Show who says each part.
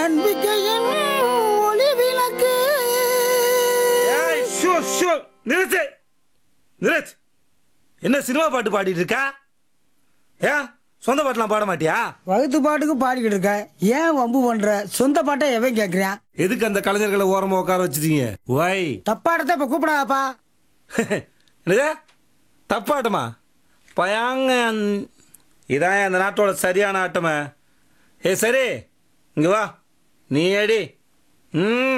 Speaker 1: நம்பிக்கையின் ஒளி விளக்கு
Speaker 2: ஏய், ஷோ, ஷோ, நிறுத்து நிறுத்து என்ன சினிமா பாட்டு பாடிட்டு இருக்கா ஏன் சொந்த பாட்டுலாம் பாட மாட்டியா
Speaker 1: வகுத்து பாட்டுக்கு பாடிக்கிட்டு இருக்க ஏன் வம்பு பண்ற சொந்த பாட்டை எவன் கேக்குறான்
Speaker 2: எதுக்கு அந்த கலைஞர்களை ஓரமா உட்கார வச்சிட்டீங்க வை
Speaker 1: தப்பாடத்தை இப்ப கூப்பிடாப்பா
Speaker 2: என்னது தப்பாட்டமா பயாங்க இதான் அந்த நாட்டோட சரியான ஆட்டமே ஏ சரி இங்க வா நீ ஏடி ம்